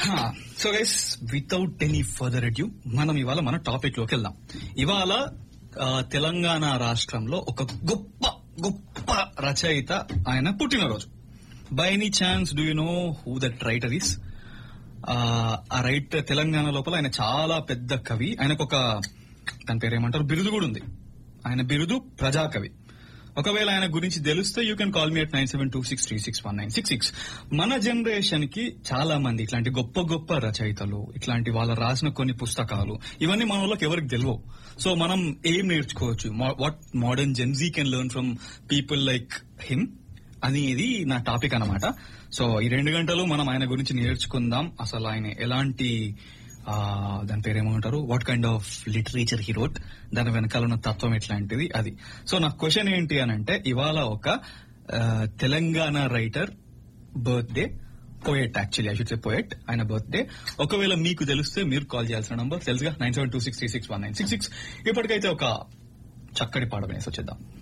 so guys without any further adieu మనం ఇవాళ మన టాపిక్ లోకి వెళ్దాం ఇవాళ ఆ, తెలంగాణ రాష్ట్రంలో ఒక గొప్ప గొప్ప రచయిత ఆయన పుట్టినరోజు by any chance do you know who that writer is ఆ రైటర్ తెలంగాణ లోపల ఆయన చాలా పెద్ద కవి ఆయనకు ఒక దాని పేరు ఏమంటారు బిరుదు కూడా ఉంది ఆయన బిరుదు ప్రజాకవి ఒకవేళ ఆయన గురించి తెలిస్తే you can call me at nine seven two six three six one nine six six మన జనరేషన్ కి చాలా మంది ఇట్లాంటి గొప్ప గొప్ప రచయితలు ఇట్లాంటి వాళ్ళు రాసిన కొన్ని పుస్తకాలు ఇవన్నీ మన వాళ్ళకి ఎవరికి తెలియవు సో మనం ఏం నేర్చుకోవచ్చు what modern Gen Z can learn from people like him అనేది నా టాపిక్ అన్నమాట సో ఈ రెండు గంటలు మనం ఆయన గురించి నేర్చుకుందాం అసలు ఆయన ఎలాంటి ఆ, దాని పేరు ఏమంటారు what kind of literature he wrote దాని వెనకాల ఉన్న తత్వం ఎట్లాంటిది అది సో నా క్వశ్చన్ ఏంటి అని అంటే ఇవాళ ఒక ఆ, Telangana writer birthday poet actually I should say poet ఆయన బర్త్డే ఒకవేళ మీకు తెలిస్తే మీరు కాల్ చేయాల్సిన నంబర్ తెలుసుగా nine seven two six three six one nine six six ఇప్పటికైతే ఒక చక్కటి పాట వినేసి వచ్చేద్దాం